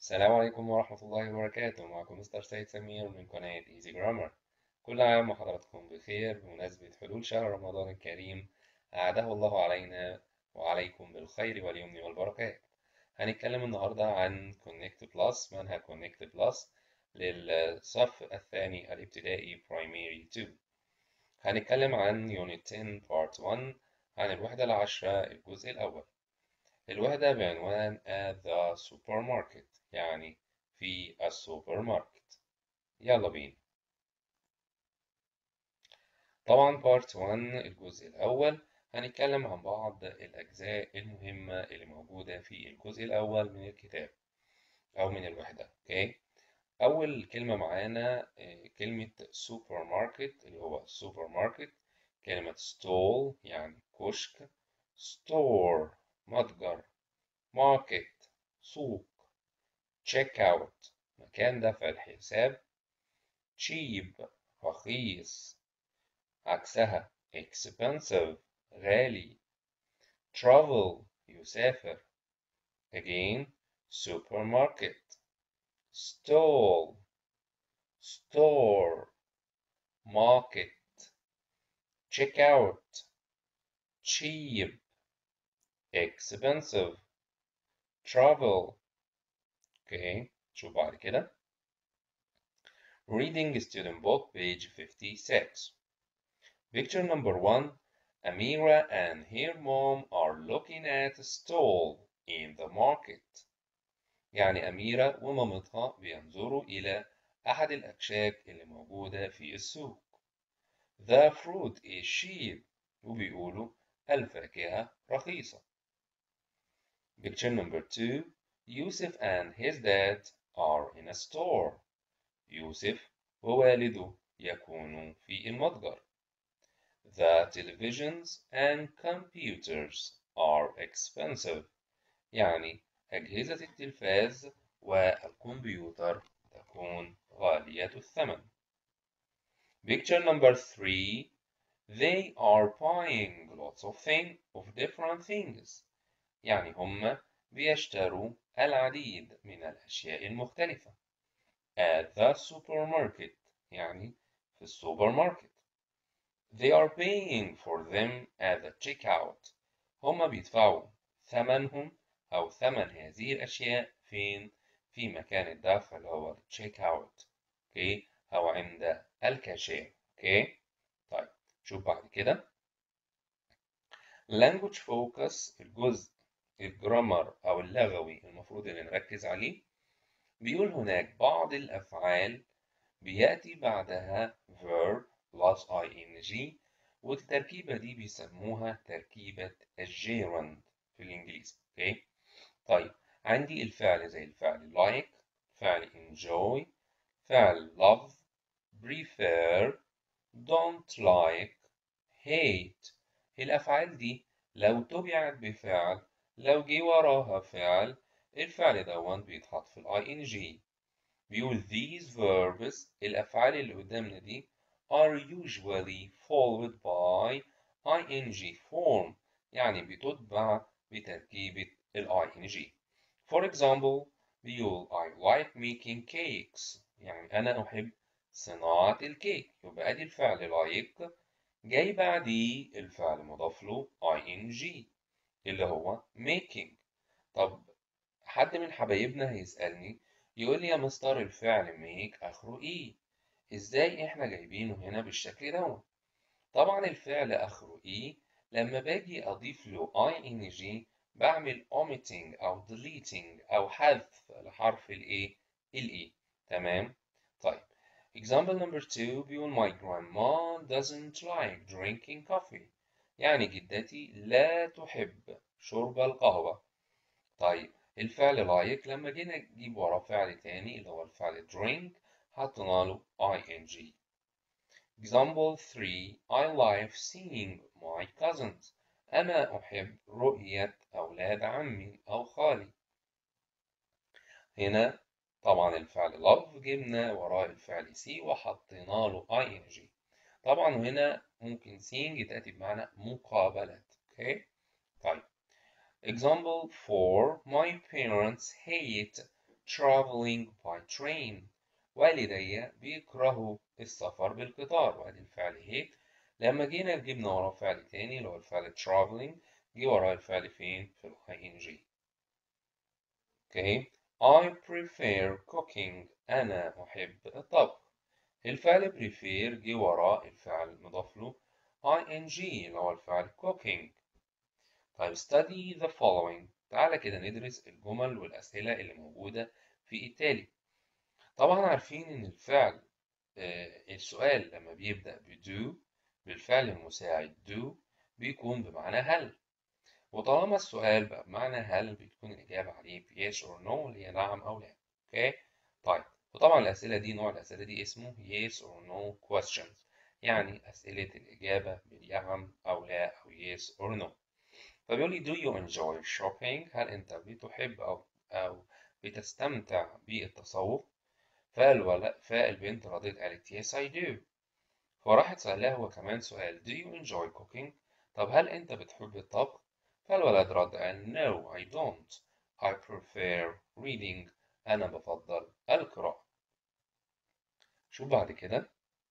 السلام عليكم ورحمة الله وبركاته معكم مستر سيد سمير من قناة ايزي جرامر كل عام وحضراتكم بخير بمناسبة حلول شهر رمضان الكريم أعاده الله علينا وعليكم بالخير واليمن والبركات هنتكلم النهاردة عن Connect Plus منهج Connect Plus للصف الثاني الابتدائي Primary 2 هنتكلم عن Unit 10 Part 1 عن الوحدة العشرة الجزء الأول الوحدة بعنوان at the supermarket يعني في السوبر ماركت يلا بينا طبعا بارت 1 الجزء الأول هنتكلم عن بعض الأجزاء المهمة اللي موجودة في الجزء الأول من الكتاب أو من الوحدة أوكي أول كلمة معانا كلمة سوبر ماركت اللي هو سوبر ماركت كلمة ستول يعني كشك ستور متجر ماركت سوق تشيك اوت مكان دفع الحساب cheap رخيص عكسها expensive غالي travel يسافر again supermarket stall store market check out cheap expensive travel اوكي شوف بعد كده reading student book page 56 picture number one Amira and her mom are looking at a stall in the market يعني أميرة ومامتها بينظروا إلى أحد الأكشاك اللي موجودة في السوق The fruit is cheap وبيقولوا الفاكهة رخيصة Picture number two Yusuf and his dad are in a store. يوسف ووالده يكونوا في المتجر. The televisions and computers are expensive. يعني أجهزة التلفاز والكمبيوتر تكون غالية الثمن. Picture number three They are buying lots of things of different things. يعني هم بيشتروا العديد من الأشياء المختلفة at the supermarket يعني في السوبر ماركت they are paying for them at the checkout هما بيدفعوا ثمنهم أو ثمن هذه الأشياء فين في مكان الدفع اللي هو check out اوكي أو عند الكاشير اوكي طيب شوف بعد كده language focus الجزء الجرامر أو اللغوي المفروض إن نركز عليه بيقول هناك بعض الأفعال بيأتي بعدها verb plus ing والتركيبة دي بيسموها تركيبة الجيرند في الإنجليزي أوكي طيب عندي الفعل زي الفعل like فعل enjoy فعل love prefer don't like hate الأفعال دي لو تبعت بفعل لو جه وراها فعل الفعل دون بيتحط في الاي ان جي بيقول these verbs الافعال اللي قدامنا دي are usually followed by ing form يعني بتتبع بتركيبة الاي ان جي for example بيقول I like making cakes يعني أنا أحب صناعة الكيك يبقى أدي الفعل like جاي بعديه الفعل مضاف له ing اللي هو making طب حد من حبايبنا هيسألني يقول لي يا مستر الفعل make آخره إيه إزاي إحنا جايبينه هنا بالشكل ده طبعا الفعل آخره إيه لما باجي أضيف له ing بعمل omitting أو deleting أو حذف لحرف الإيه الإيه تمام طيب example number two بيقول my grandma doesn't like drinking coffee يعني جدتي لا تحب شرب القهوة طيب الفعل لايك لما جينا نجيب وراه فعل تاني اللي هو الفعل drink حطينا له ing example 3 I like seeing my cousins أنا أحب رؤية أولاد عمي أو خالي هنا طبعا الفعل love جبنا وراه الفعل see وحطينا له ing طبعا هنا ممكن seeing تأتي بمعنى مقابلة اوكي طيب example 4 my parents hate traveling by train والدي بيكرهوا السفر بالقطار وادي الفعل hate لما جينا جبنا وراه فعل تاني اللي هو الفعل traveling جه وراه الفعل فين في ال ing okay I prefer cooking أنا أحب الطبخ الفعل prefer جه وراه الفعل مضاف له ing اللي هو الفعل cooking طيب study the following تعالى كده ندرس الجمل والأسئلة اللي موجودة في التالي طبعا عارفين إن الفعل آه السؤال لما بيبدأ بدو بالفعل المساعد do بيكون بمعنى هل وطالما السؤال بقى بمعنى هل بتكون الإجابة عليه yes or no اللي هي نعم أو لا أوكي طيب وطبعا الأسئلة دي نوع الأسئلة دي اسمه yes or no questions يعني أسئلة الإجابة باليعم أو لا أو yes or no فبيقول لي do you enjoy shopping هل أنت بتحب أو أو بتستمتع بالتسوق فالولد فالبنت ردت قالت yes I do فراحت سألها هو كمان سؤال do you enjoy cooking طب هل أنت بتحب الطبخ فالولد رد قال no I don't I prefer reading أنا بفضل القراءة شوف بعد كده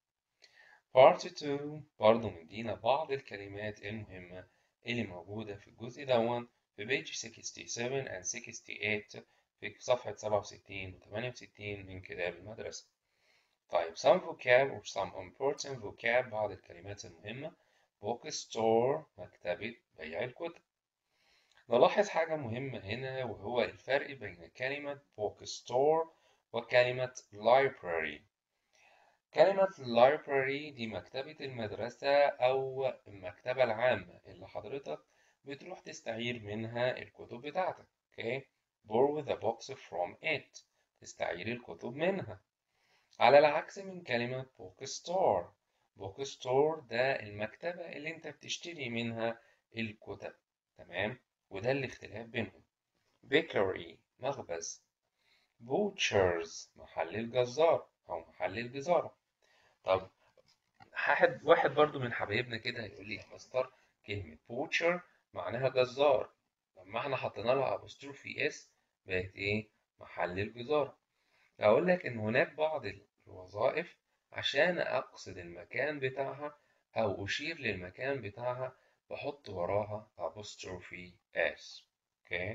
part 2 برضه مدينا بعض الكلمات المهمة اللي موجودة في الجزء دون في page 67 and 68 في صفحة 67 و 68 من كتاب المدرسة طيب some vocab or some important vocab بعض الكلمات المهمة book store مكتبة بيع الكتب نلاحظ حاجة مهمة هنا وهو الفرق بين كلمة book store وكلمة library كلمة library دي مكتبة المدرسة أو المكتبة العامة اللي حضرتك بتروح تستعير منها الكتب بتاعتك okay borrow the books from it تستعير الكتب منها على العكس من كلمة book store book store ده المكتبة اللي انت بتشتري منها الكتب تمام وده الاختلاف بينهم bakery مخبز butchers محل الجزار أو محل الجزارة طب واحد واحد برضو من حبايبنا كده هيقول لي يا مستر كلمة butcher معناها جزار لما احنا حطينا لها apostrophe s بقت ايه محل الجزارة أقول لك إن هناك بعض الوظائف عشان أقصد المكان بتاعها أو أشير للمكان بتاعها بحط وراها apostrophe s okay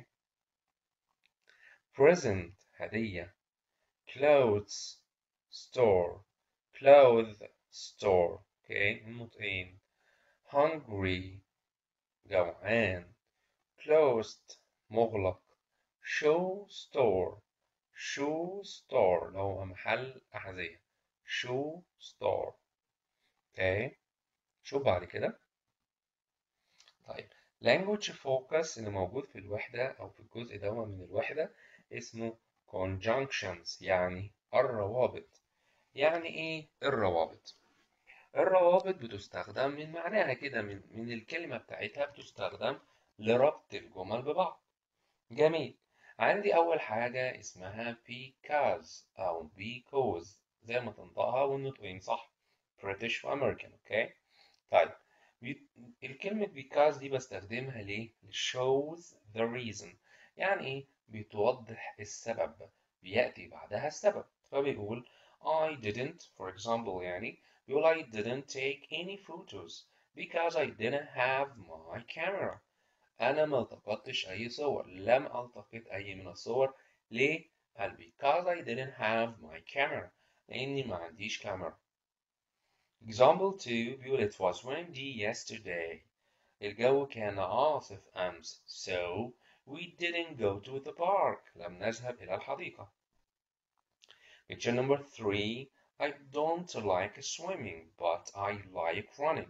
present هدية clothes store clothes store okay النطقين hungry جوعان closed مغلق shoe store shoe store اللي هو محل أحذية shoe store okay شوف بعد كده طيب language focus اللي موجود في الوحدة أو في الجزء ده من الوحدة اسمه conjunctions يعني الروابط يعني إيه الروابط؟ الروابط بتستخدم من معناها كده من, من الكلمة بتاعتها بتستخدم لربط الجمل ببعض جميل عندي أول حاجة اسمها because أو because زي ما تنطقها والنطقين صح British وأمريكان أوكي طيب الكلمة because دي بستخدمها ليه؟ shows the reason يعني إيه؟ بتوضح السبب بيأتي بعدها السبب فبيقول I didn't for example يعني بيقول I didn't take any photos because I didn't have my camera أنا ما التقطتش أي صور لم ألتقط أي من الصور ليه؟ قال because I didn't have my camera لأني ما عنديش كاميرا Example 2 بيقول it was windy yesterday الجو كان عاصف أمس so we didn't go to the park لم نذهب إلى الحديقة Picture number 3 I don't like swimming but I like running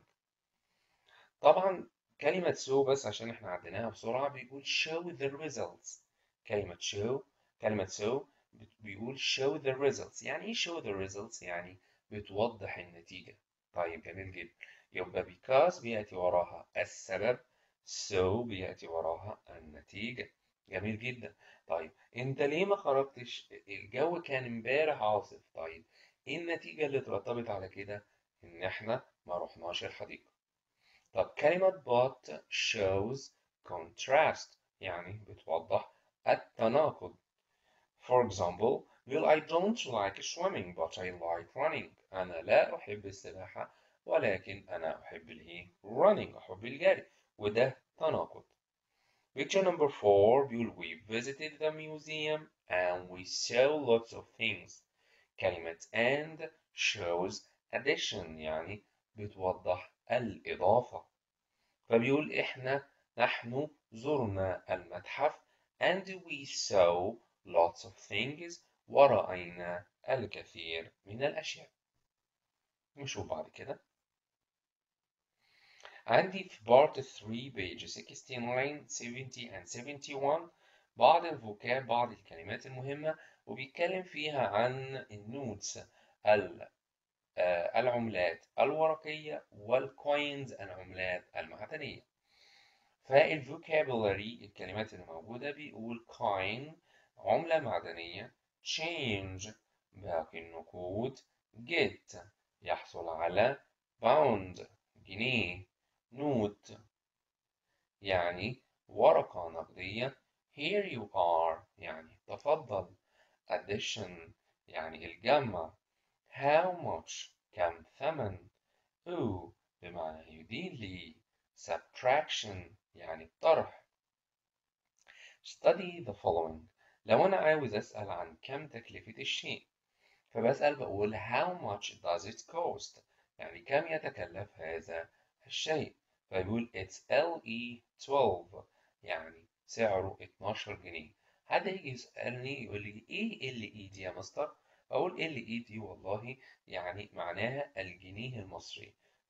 طبعا كلمة so بس عشان احنا عديناها بسرعة بيقول show the results كلمة show كلمة so بيقول show the results يعني ايه show the results يعني بتوضح النتيجة طيب جميل جدا يبقى because بيأتي وراها السبب so بيأتي وراها النتيجة جميل جدا طيب انت ليه ما خرجتش الجو كان امبارح عاصف طيب ايه النتيجة اللي اترتبت على كده ان احنا ما رحناش الحديقة طب كلمة but shows contrast يعني بتوضح التناقض For example بيقول I don't like swimming but I like running أنا لا أحب السباحة ولكن أنا أحب الإيه running أحب الجري وده تناقض Picture number four بيقول we visited the museum and we saw lots of things كلمة and shows addition يعني بتوضح الإضافة فبيقول إحنا نحن زرنا المتحف and we saw lots of things ورأينا الكثير من الأشياء نشوف بعد كده عندي في بارت 3 page 69 70 and 71 بعض الفوكاب بعض الكلمات المهمة وبيتكلم فيها عن النوتس العملات الورقية والكوينز العملات المعدنية فالفوكابولاري الكلمات اللي موجودة بيقول coin عملة معدنية change باقي النقود get يحصل على pound جنيه نوت يعني ورقة نقدية here you are يعني تفضل addition يعني الجمع how much كم ثمن who بمعنى يدين لي subtraction يعني الطرح study the following لو أنا عاوز أسأل عن كم تكلفة الشيء فبسأل بقول how much does it cost يعني كم يتكلف هذا الشيء فيقول it's LE 12 يعني سعره 12 جنيه حد يجي يسألني يقول لي ايه ال اي دي يا مستر اقول ال اي دي والله يعني معناها الجنيه المصري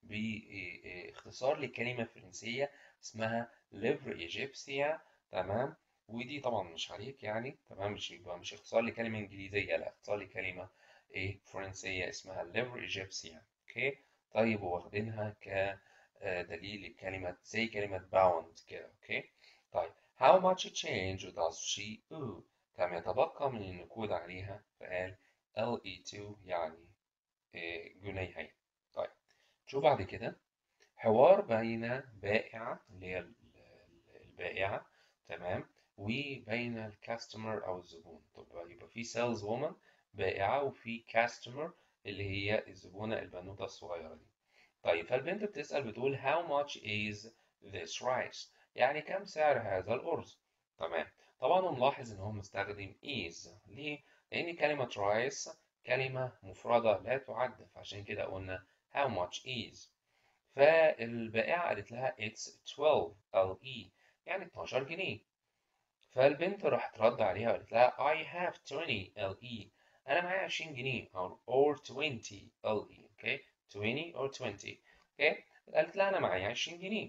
باختصار لكلمة فرنسية اسمها ليفر ايجيبسيا تمام ودي طبعا مش عليك يعني تمام مش يبقى مش اختصار لكلمة انجليزية لا اختصار لكلمة ايه فرنسية اسمها ليفر ايجيبسيا اوكي طيب واخدينها كدليل لكلمة زي كلمة باوند كده اوكي طيب how much change does she owe كم يتبقى من النقود عليها فقال LE2 يعني جنيهين طيب شوف بعد كده حوار بين بائعة اللي هي البائعة تمام وبين الكاستمر أو الزبون طب يبقى في سيلز وومن بائعة وفي كاستمر اللي هي الزبونة البنوتة الصغيرة دي طيب فالبنت بتسأل بتقول how much is this rice يعني كم سعر هذا الأرز تمام طبعا نلاحظ ان هو مستخدم is ليه لان كلمة rice كلمة مفردة لا تعد فعشان كده قلنا how much is فالبائعة قالت لها it's 12 LE يعني 12 جنيه فالبنت راحت رد عليها وقالت لها I have 20 LE أنا معايا 20 جنيه or 20 LE okay 20 or 20 okay قالت لها أنا معايا 20 جنيه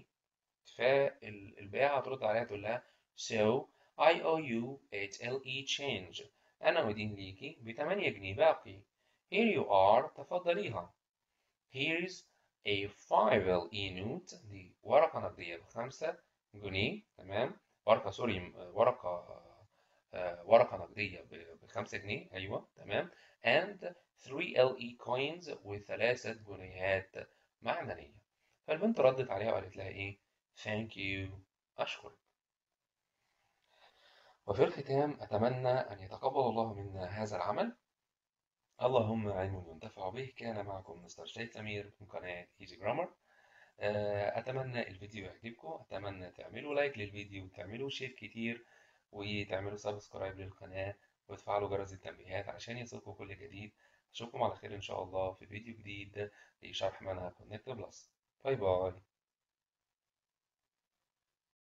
فالبائعة هترد عليها تقول لها so I owe you 8 LE change أنا مدين ليكي ب 8 جنيه باقي here you are تفضليها here's a 5 LE note دي ورقة نقدية بخمسة جنيه تمام ورقة سوري ورقة آه ورقة نقدية بخمسة جنيه أيوة تمام and 3 LE coins وثلاثة جنيهات معدنية فالبنت ردت عليها وقالت لها إيه thank you أشكرك وفي الختام أتمنى أن يتقبل الله منا هذا العمل اللهم علم ينتفع به كان معكم مستر شيخ سمير من قناة ايزي جرامر أتمنى الفيديو يعجبكم أتمنى تعملوا لايك للفيديو وتعملوا شير كتير وتعملوا سبسكرايب للقناة وتفعلوا جرس التنبيهات عشان يصلكم كل جديد أشوفكم على خير إن شاء الله في فيديو جديد لشرح منهج كونكت بلس باي باي